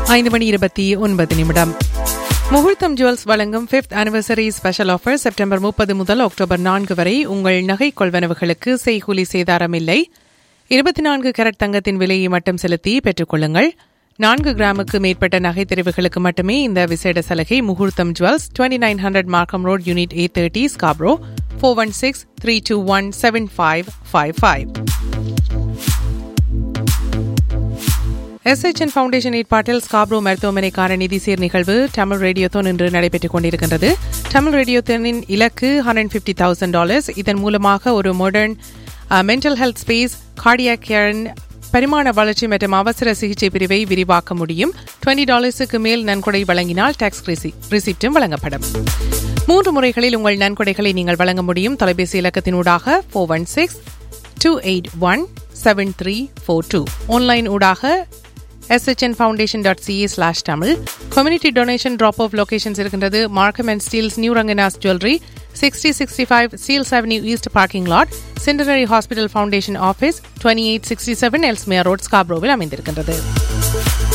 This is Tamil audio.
ஐந்து மணி இருபத்தி ஒன்பது நிமிடம் முகூர்த்தம் ஜுவல்ஸ் வழங்கும் fifth anniversary special offer September முப்பது முதல் அக்டோபர் நான்கு வரை உங்கள் நகை கொள்வனவுகளுக்கு செய்கூலி சேதாரம் இல்லை இருபத்தி நான்கு கேரட் தங்கத்தின் விலையை மட்டும் செலுத்தி பெற்றுக்கொள்ளுங்கள் நான்கு கிராமுக்கு மேற்பட்ட நகை தெரிவுகளுக்கு மட்டுமே இந்த விசேட சலுகை Muhurtham jewels twenty nine hundred Markham road unit eight thirty Scarborough four one six three two one seven five five five S H N foundation ஏற்பாட்டில் ஸ்காப்ரோ மருத்துவமனைக்கான நிதி சீர் நிகழ்வு தமிழ் ரேடியோத்தோன் இன்று நடைபெற்றுக் கொண்டிருக்கின்றது தமிழ் ரேடியோத்தோனின் இலக்கு ஹண்ட்ரட் ஃபிஃப்டி தௌசண்ட் டாலர்ஸ் இதன் மூலமாக ஒரு modern mental health space cardiac care பரிமாண வளர்ச்சி மற்றும் அவசர சிகிச்சை பிரிவை விரிவாக்க முடியும் டுவெண்ட்டி டாலர்ஸுக்கு மேல் நன்கொடை வழங்கினால் டாக்ஸ் ரிசிப்டும் வழங்கப்படும் மூன்று முறைகளில் உங்கள் நன்கொடைகளை நீங்கள் வழங்க முடியும் தொலைபேசி இலக்கத்தினூடாக four one six two eight one seven three four two online ஊடாக S H N foundation dot C A slash Tamil community donation drop off locations இருக்கின்றது Markham and Steeles new Rangana's jewellery sixty sixty five Steeles avenue east parking lot centenary hospital foundation office twenty eight sixty seven Ellesmere road ஸ்காப்ரோவில் அமைந்திருக்கின்றது